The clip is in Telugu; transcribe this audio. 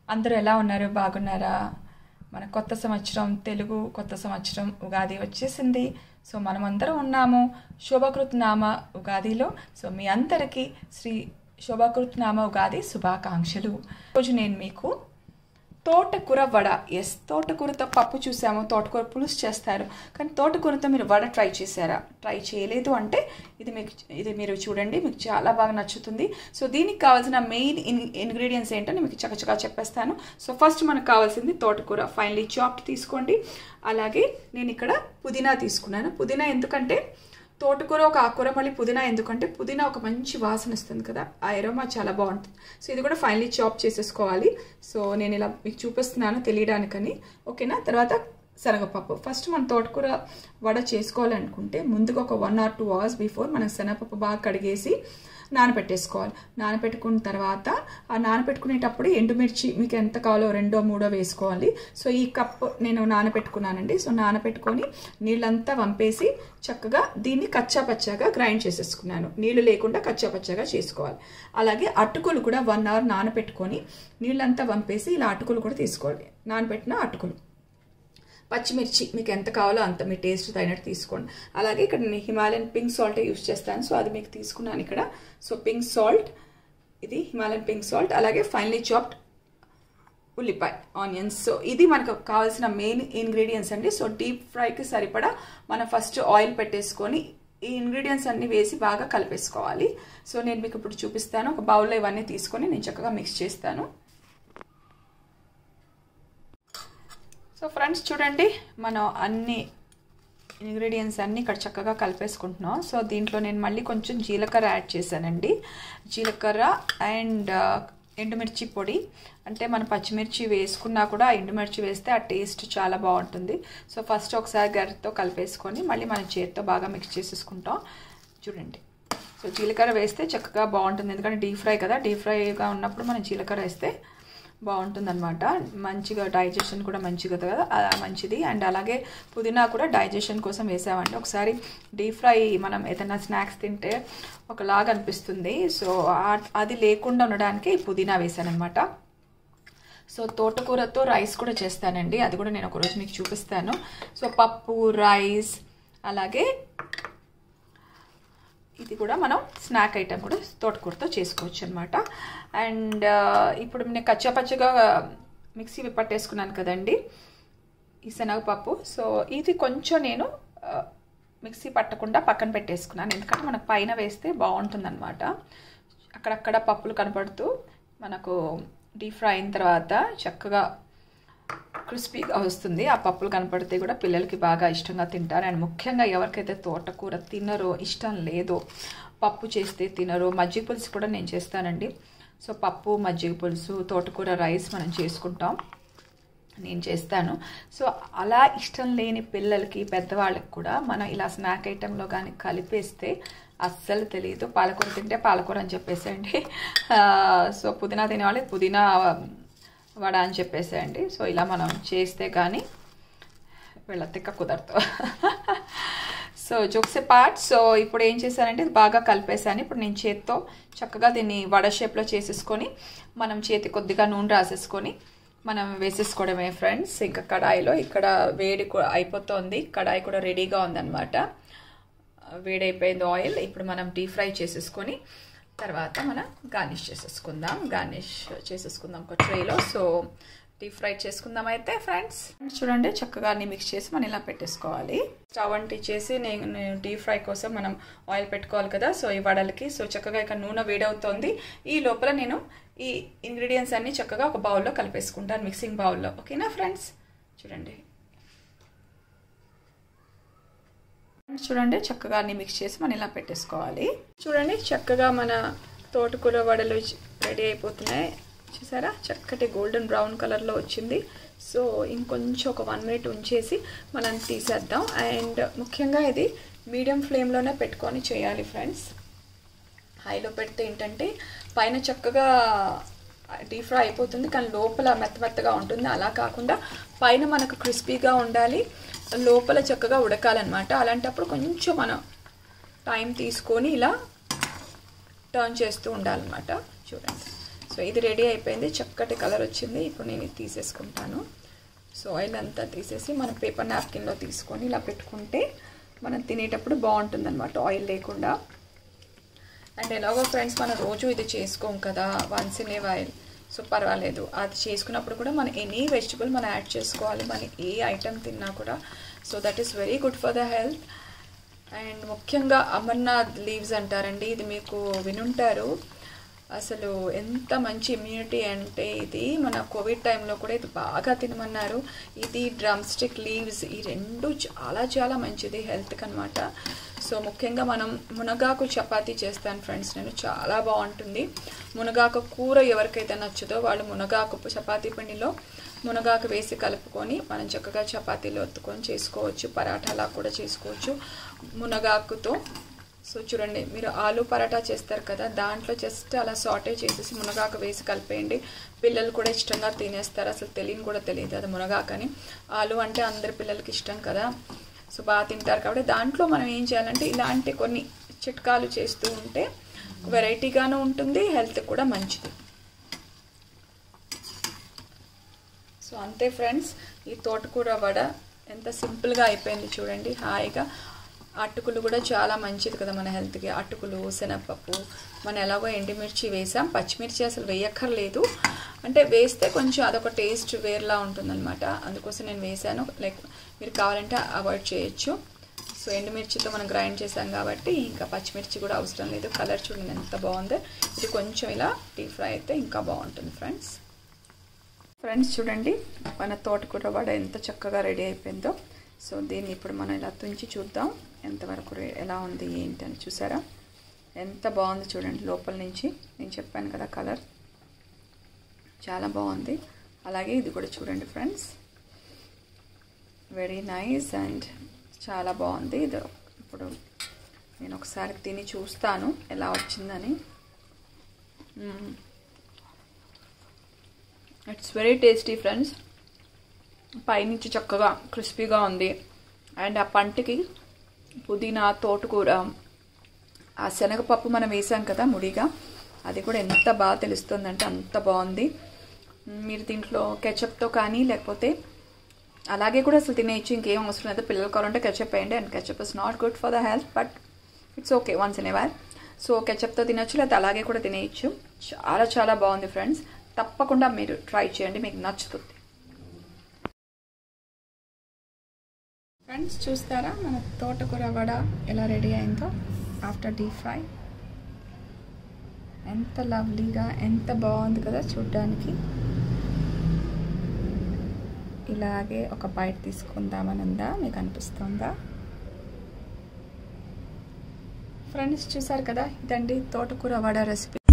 అందరూ ఎలా ఉన్నారు బాగున్నారా మన కొత్త సంవత్సరం తెలుగు కొత్త సంవత్సరం ఉగాది వచ్చేసింది సో మనమందరం ఉన్నాము శోభకృత్ నామ ఉగాదిలో సో మీ అందరికీ శ్రీ శోభకృత్ నామ ఉగాది శుభాకాంక్షలు రోజు నేను మీకు తోటకూర వడ ఎస్ తోటకూరతో పప్పు చూసాము తోటకూర పులుసు చేస్తారు కానీ తోటకూరతో మీరు వడ ట్రై చేశారా ట్రై చేయలేదు అంటే ఇది మీకు ఇది మీరు చూడండి మీకు చాలా బాగా నచ్చుతుంది సో దీనికి కావాల్సిన మెయిన్ ఇన్ ఇంగ్రీడియంట్స్ ఏంటో నేను మీకు చకచకా చెప్పేస్తాను సో ఫస్ట్ మనకు కావాల్సింది తోటకూర ఫైనలీ చాప్డ్ తీసుకోండి అలాగే నేను ఇక్కడ పుదీనా తీసుకున్నాను పుదీనా ఎందుకంటే తోటకూర ఒక ఆకుకూర మళ్ళీ పుదీనా ఎందుకంటే పుదీనా ఒక మంచి వాసన వస్తుంది కదా ఆ ఎరోమా చాలా బాగుంటుంది సో ఇది కూడా ఫైనలీ చాప్ చేసేసుకోవాలి సో నేను ఇలా మీకు చూపిస్తున్నాను తెలియడానికని ఓకేనా తర్వాత శనగపప్పు ఫస్ట్ మనం తోటకూర వడ చేసుకోవాలనుకుంటే ముందుగా ఒక one or two hours before మనం శనగపప్పు బాగా కడిగేసి నానబెట్టేసుకోవాలి నానబెట్టుకున్న తర్వాత ఆ నానబెట్టుకునేటప్పుడు ఎండుమిర్చి మీకు ఎంత కావాలో రెండో మూడో వేసుకోవాలి సో ఈ కప్ నేను నానబెట్టుకున్నానండి సో నానబెట్టుకొని నీళ్ళంతా వంపేసి చక్కగా దీన్ని కచ్చా పచ్చాగా గ్రైండ్ చేసేసుకున్నాను నీళ్లు లేకుండా కచ్చా పచ్చాగా చేసుకోవాలి అలాగే అటుకులు కూడా వన్ అవర్ నానబెట్టుకొని నీళ్ళంతా వంపేసి ఇలా అటుకులు కూడా తీసుకోవాలి నానబెట్టిన అటుకులు పచ్చిమిర్చి మీకు ఎంత కావాలో అంత మీ టేస్ట్ తగినట్టు తీసుకోండి అలాగే ఇక్కడ నేను హిమాలయన్ పింక్ సాల్ట్ యూస్ చేస్తాను సో అది మీకు తీసుకున్నాను ఇక్కడ సో పింక్ సాల్ట్ ఇది హిమాలయన్ పింక్ సాల్ట్ అలాగే ఫైనలీ చాప్డ్ ఉల్లిపాయ ఆనియన్స్ సో ఇది మనకు కావాల్సిన మెయిన్ ఇంగ్రీడియంట్స్ అండి సో డీప్ ఫ్రైకి సరిపడా మనం ఫస్ట్ ఆయిల్ పెట్టేసుకొని ఈ ఇంగ్రీడియంట్స్ అన్ని వేసి బాగా కలిపేసుకోవాలి సో నేను మీకు ఇప్పుడు చూపిస్తాను ఒక బౌల్లో ఇవన్నీ తీసుకొని నేను చక్కగా మిక్స్ చేస్తాను సో ఫ్రెండ్స్ చూడండి మనం అన్ని ఇంగ్రీడియంట్స్ అన్నీ ఇక్కడ చక్కగా కలిపేసుకుంటున్నాం సో దీంట్లో నేను మళ్ళీ కొంచెం జీలకర్ర యాడ్ చేశానండి జీలకర్ర అండ్ ఎండుమిర్చి పొడి అంటే మనం పచ్చిమిర్చి వేసుకున్నా కూడా ఎండుమిర్చి వేస్తే ఆ టేస్ట్ చాలా బాగుంటుంది సో ఫస్ట్ ఒకసారి గరిటతో కలిపేసుకొని మళ్ళీ మన చేతితో బాగా మిక్స్ చేసేసుకుంటాం చూడండి సో జీలకర్ర వేస్తే చక్కగా బాగుంటుంది ఎందుకంటే డీప్ ఫ్రై కదా డీప్ ఫ్రైగా ఉన్నప్పుడు మనం జీలకర్ర వేస్తే బాగుంటుంది అనమాట మంచిగా డైజెషన్ కూడా మంచిగా కదా మంచిది అండ్ అలాగే పుదీనా కూడా డైజెషన్ కోసం వేసామండి ఒకసారి డీప్ ఫ్రై మనం ఏదైనా స్నాక్స్ తింటే ఒకలాగా అనిపిస్తుంది సో అది లేకుండా ఉండడానికి పుదీనా వేసాను అనమాట సో తోటకూరతో రైస్ కూడా చేస్తానండి అది కూడా నేను ఒకరోజు మీకు చూపిస్తాను సో పప్పు రైస్ అలాగే ఇది కూడా మనం స్నాక్ ఐటెం కూడా తోటకూరతో చేసుకోవచ్చు అనమాట అండ్ ఇప్పుడు నేను కచ్చాపచ్చగా మిక్సీ పట్టేసుకున్నాను కదండి ఈ శనగపప్పు సో ఇది కొంచెం నేను మిక్సీ పట్టకుండా పక్కన పెట్టేసుకున్నాను ఎందుకంటే మనకు పైన వేస్తే బాగుంటుంది అనమాట అక్కడక్కడ పప్పులు కనపడుతూ మనకు డీప్ ఫ్రై అయిన తర్వాత చక్కగా క్రిస్పీగా వస్తుంది ఆ పప్పులు కనపడితే కూడా పిల్లలకి బాగా ఇష్టంగా తింటారు అండ్ ముఖ్యంగా ఎవరికైతే తోటకూర తినరో ఇష్టం లేదో పప్పు చేస్తే తినరో మజ్జిగ పులుసు కూడా నేను చేస్తానండి సో పప్పు మజ్జిగ పులుసు తోటకూర రైస్ మనం చేసుకుంటాం నేను చేస్తాను సో అలా ఇష్టం లేని పిల్లలకి పెద్దవాళ్ళకి కూడా మనం ఇలా స్నాక్ ఐటెంలో కానీ కలిపేస్తే అస్సలు తెలియదు పాలకూర తింటే పాలకూర అని చెప్పేసేయండి సో పుదీనా తినేవాళ్ళకి పుదీనా వడ అని చెప్పేసేయండి సో ఇలా మనం చేస్తే కానీ వీళ్ళ తిక్క కుదరదు సో జోక్సే పార్ట్ సో ఇప్పుడు ఏం చేశానంటే ఇది బాగా కలిపేసాను ఇప్పుడు నేను చేత్తో చక్కగా దీన్ని వడ షేప్లో చేసేసుకొని మనం చేతి కొద్దిగా నూనె రాసేసుకొని మనం వేసేసుకోవడమే ఫ్రెండ్స్ ఇంకా కడాయిలో ఇక్కడ వేడి అయిపోతుంది కడాయి కూడా రెడీగా ఉందన్నమాట వేడైపోయింది ఆయిల్ ఇప్పుడు మనం డీప్ ఫ్రై చేసేసుకొని తర్వాత మనం గార్నిష్ చేసేసుకుందాం గార్నిష్ చేసేసుకుందాం ఒక ట్రేలో సో డీప్ ఫ్రై చేసుకుందాం అయితే ఫ్రెండ్స్ చూడండి చక్కగా అన్ని మిక్స్ చేసి మనం ఇలా పెట్టేసుకోవాలి స్టవ్ అంటి చేసి నేను డీప్ ఫ్రై కోసం మనం ఆయిల్ పెట్టుకోవాలి కదా సో ఈ వడలకి సో చక్కగా ఇక నూనె వేడవుతోంది ఈ లోపల నేను ఈ ఇంగ్రీడియంట్స్ అన్ని చక్కగా ఒక బౌల్లో కలిపేసుకుంటాను మిక్సింగ్ బౌల్లో ఓకేనా ఫ్రెండ్స్ చూడండి చూడండి చక్కగా అన్ని మిక్స్ చేసి మనం ఇలా పెట్టేసుకోవాలి చూడండి చక్కగా మన తోటకూర వడలు రెడీ అయిపోతున్నాయి చూసారా చక్కటి గోల్డెన్ బ్రౌన్ కలర్లో వచ్చింది సో ఇంకొంచెం ఒక వన్ మినిట్ ఉంచేసి మనం తీసేద్దాం అండ్ ముఖ్యంగా ఇది మీడియం ఫ్లేమ్లోనే పెట్టుకొని చేయాలి ఫ్రెండ్స్ హైలో పెడితే ఏంటంటే పైన చక్కగా డీప్ ఫ్రై అయిపోతుంది కానీ లోపల మెత్త మెత్తగా ఉంటుంది అలా కాకుండా పైన మనకు క్రిస్పీగా ఉండాలి లోపల చక్కగా ఉడకాలన్నమాట అలాంటప్పుడు కొంచెం మనం టైం తీసుకొని ఇలా టర్న్ చేస్తూ ఉండాలన్నమాట చూడండి సో ఇది రెడీ అయిపోయింది చక్కటి కలర్ వచ్చింది ఇప్పుడు నేను ఇది తీసేసుకుంటాను సో ఆయిల్ అంతా తీసేసి మనం పేపర్ నాప్కిన్లో తీసుకొని ఇలా పెట్టుకుంటే మనం తినేటప్పుడు బాగుంటుంది అనమాట ఆయిల్ లేకుండా అండ్ ఎలాగో ఫ్రెండ్స్ మనం రోజు ఇది చేసుకోం కదా once in a while so పర్వాలేదు అది చేసుకున్నప్పుడు కూడా మనం ఎనీ వెజిటబుల్ మనం యాడ్ చేసుకోవాలి మనం ఏ ఐటెం తిన్నా కూడా so that is very good for the health and ముఖ్యంగా అమర్నాథ్ లీవ్స్ అంటారండి ఇది మీకు వినుంటారు అసలు ఎంత మంచి ఇమ్యూనిటీ అంటే ఇది మన కోవిడ్ టైంలో కూడా ఇది బాగా తినమన్నారు ఇది డ్రమ్ స్టిక్ లీవ్స్ ఈ రెండు చాలా చాలా మంచిది హెల్త్కి అనమాట సో ముఖ్యంగా మనం మునగాకు చపాతీ చేస్తాను ఫ్రెండ్స్ నేను చాలా బాగుంటుంది మునగాకు కూర ఎవరికైతే నచ్చుదో వాళ్ళు మునగాకు చపాతీ పిండిలో మునగాకు వేసి కలుపుకొని మనం చక్కగా చపాతీలు ఒత్తుకొని చేసుకోవచ్చు పరాఠాలా కూడా చేసుకోవచ్చు మునగాకుతో సో చూడండి మీరు ఆలు పరాటా చేస్తారు కదా దాంట్లో జస్ట్ అలా సాటే చేసేసి మునగాకు వేసి కలిపేయండి పిల్లలు కూడా ఇష్టంగా తినేస్తారు అసలు తెలియని కూడా తెలియదు అది మునగాకని ఆలు అంటే అందరి పిల్లలకి ఇష్టం కదా సో బాగా తింటారు కాబట్టి దాంట్లో మనం ఏం చేయాలంటే ఇలాంటి కొన్ని చిట్కాలు చేస్తూ ఉంటే వెరైటీగాను ఉంటుంది హెల్త్ కూడా మంచిది సో అంతే ఫ్రెండ్స్ ఈ తోటకూర వడ ఎంత సింపుల్గా అయిపోయింది చూడండి హాయిగా అటుకులు కూడా చాలా మంచిది కదా మన హెల్త్కి అటుకులు శనగపప్పు మనం ఎలాగో ఎండుమిర్చి వేసాం పచ్చిమిర్చి అసలు వేయక్కర్లేదు అంటే వేస్తే కొంచెం అదొక టేస్ట్ వేరులా ఉంటుందన్నమాట అందుకోసం నేను వేసాను లైక్ మీరు కావాలంటే అవాయిడ్ చేయొచ్చు సో ఎండుమిర్చితో మనం గ్రైండ్ చేసాం కాబట్టి ఇంకా పచ్చిమిర్చి కూడా అవసరం లేదు కలర్ చూడండి ఎంత బాగుందో ఇది కొంచెం ఇలా డీప్ ఫ్రై అయితే ఇంకా బాగుంటుంది ఫ్రెండ్స్ ఫ్రెండ్స్ చూడండి మన తోటకూర వడ ఎంత చక్కగా రెడీ అయిపోయిందో సో దీన్ని ఇప్పుడు మనం ఇలా తుంచి చూద్దాం ఎంతవరకు ఎలా ఉంది ఏంటి అని చూసారా ఎంత బాగుంది చూడండి లోపల నుంచి నేను చెప్పాను కదా కలర్ చాలా బాగుంది అలాగే ఇది కూడా చూడండి ఫ్రెండ్స్ వెరీ నైస్ అండ్ చాలా బాగుంది ఇది ఇప్పుడు నేను ఒకసారి తిని చూస్తాను ఎలా వచ్చిందని ఇట్స్ వెరీ టేస్టీ ఫ్రెండ్స్ పైనుంచి చక్కగా క్రిస్పీగా ఉంది అండ్ ఆ పంటకి పుదీనా తోటకూర ఆ శనగపప్పు మనం వేసాం కదా ముడిగా అది కూడా ఎంత బాగా తెలుస్తుందంటే అంత బాగుంది మీరు దీంట్లో కెచప్తో కానీ లేకపోతే అలాగే కూడా అసలు తినేయచ్చు ఇంకేం అవసరం లేదు పిల్లలు కావాలంటే కెచప్ వేయండి and ketchup is not good for the health but it's okay once in a while so కెచప్తో తినచ్చు లేకపోతే అలాగే కూడా తినేయచ్చు చాలా చాలా బాగుంది ఫ్రెండ్స్ తప్పకుండా మీరు ట్రై చేయండి మీకు నచ్చుతుంది ఫ్రెండ్స్ చూస్తారా మన తోటకూర వడ ఎలా రెడీ అయిందో ఆఫ్టర్ డీప్ ఫ్రై ఎంత లవ్లీగా ఎంత బాగుంది కదా చూడ్డానికి ఇలాగే ఒక బైట్ తీసుకుందామని ఉందా మీకు అనిపిస్తుందా ఫ్రెండ్స్ చూసారు కదా ఇదండి తోటకూర వడ రెసిపీ